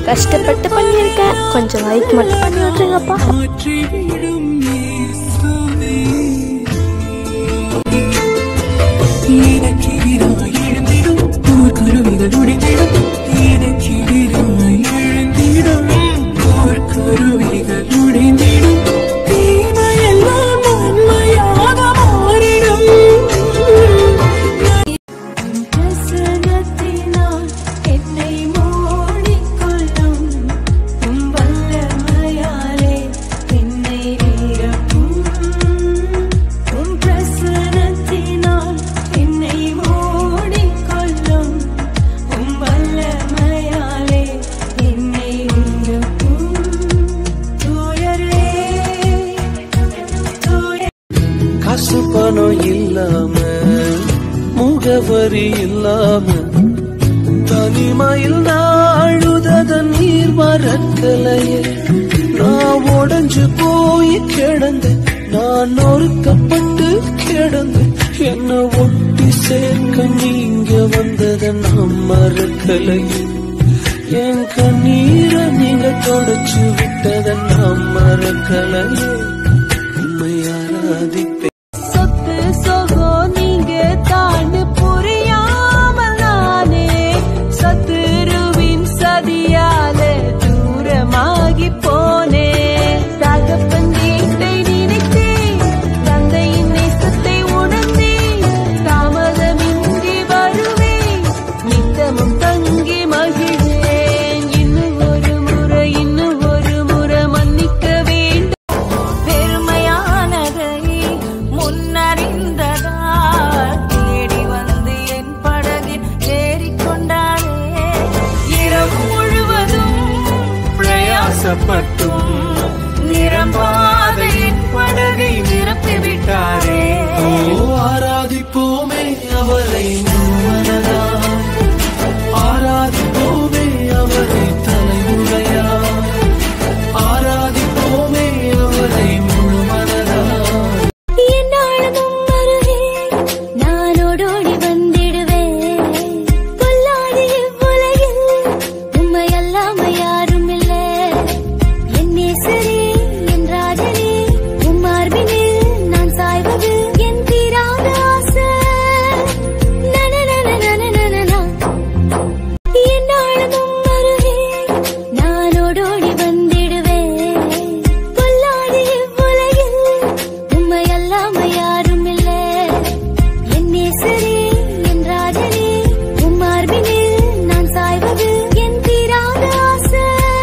கஷ்டப்பட்டு பண்ணியிருக்கேன் கொஞ்சம் லைக் மட்டும் பண்ணி விட்டுருங்கப்பா மாற்றிவிடும் இயேசுவே. எனக்கெதிராய் எழுந்திடும் போர்க்கருவிகள் உடைந்திடும். எனக்கெதிராய் எழுந்திடும் போர்க்கருவிகள் உடைந்திடும். தீமையெல்லாம் நன்மையாக மாறிடும் பிரசன்னத்தினால் என்னை மூடிக்கொள்ளும் உம் வல்லமையாலே என்னை நிரப்பும் உம் பிரசன்னத்தினால் என்னை மூடிக்கொள்ளும் உம் வல்லமையாலே என்னை நிரப்பும் தூயரே தூய காசு பணம் இல்லாம முகவரி இல்லாம தனிமையில் நாழுதத நீர் மறக்கலையே நான் உடைஞ்சு போய் கிடந்து நான் நொறுக்கப்பட்டு கிடந்து என்ன ஒட்டி சேர்க்க நீங்க வந்தத நான் மறக்கலையே என் கண்ணீரை நீங்க தொடச்சு விட்டத நான் மறக்கலையே உண்மை ஆராதிப்பேன் சொத்து சொகோ நீங்க தாண்டு புரியாமல் நானே சத்துருவின் சதியாலே தூரமாகி போனேன் தகப்பன் வீட்டை நினைத்தேன் தந்தையின் நேசத்தை உணர்ந்தேன் தாமதமின்றி வருவேன் நித்தமும் தங்கி மகிழ்வேன் இன்னும் ஒரு முறை இன்னும் ஒரு முறை மன்னிக்க வேண்டும் பெருமையானதை முன்னறிந்ததால் தேடி வந்து என் படகில் ஏறிக்கொண்டாரே இரவு முழுவதும் பிரயாசப்பட்டும் நிரம்பாத என் படகை நிரப்பிவிட்டாரே ஓ ஆராதிப்போமே அவரை முழுமனதா ஆராதிப்போமே அவரை தலைமுறையா ஆராதிப்போமே அவரை முழுமனதா என்னாலும் அருகே நானோடோடி வந்திடுவேன் பொல்லாத இவ்வுலகில் உம்மை அல்லாம யாரும் இல்லை என் நேசரே என் ராஜனே உம் மார்பினில் நான் சாய்வது என் தீராத ஆசை நனநனநனநனநா. என்னாலும் அருகே நானோடோடி வந்திடுவேன் பொல்லாத இவ்வுலகில் உம்மை அல்லாம யாரும் இல்லை என் நேசரே என் ராஜனே உம் மார்பினில் நான் சாய்வது என் தீராத ஆசை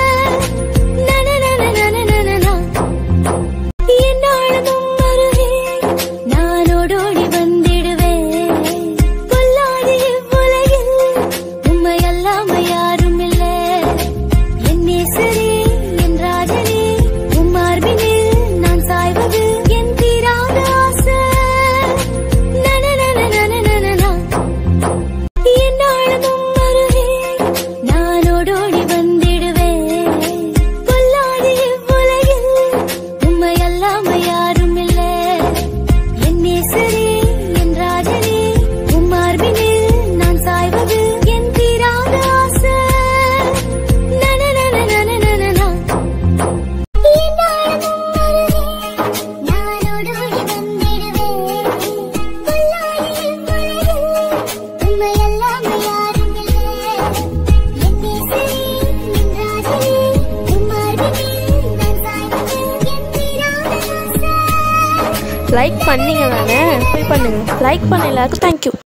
நனநனநனநனநா. என்னாலும் அருகே நானோடோடி வந்திடுவேன் பொல்லாத இவ்வுலகில் உம்மை அல்லாம யாரும் இல்லை என் நேசரே என் ராஜனே உம் மார்பினில் நான் சாய்வது என் தீராத ஆசை நனநனநனநனநா. என்னாலும் அருகே நானோடோடி வந்திடுவேன் பொல்லாத இவ்வுலகில் உம்மை அல்லாம யாரும் இல்லை என் நேசரே என் ராஜனே உம் மார்பினில் நான் சாய்வது என் தீராத ஆசை நனநனநனநனநா. என்னாலும் அருகே நானோடோடி வந்திடுவேன் பொல்லாத இவ்வுலகில் உம்மை அல்லாம யாரும் இல்லை என் நேசரே என் ராஜனே உம் மார்பினில் நான் சாய்வது என் தீராத ஆசை லைக் பண்ணீங்க தானே போய் பண்ணுங்க லைக் பண்ண எல்லாருக்கும் தேங்க்யூ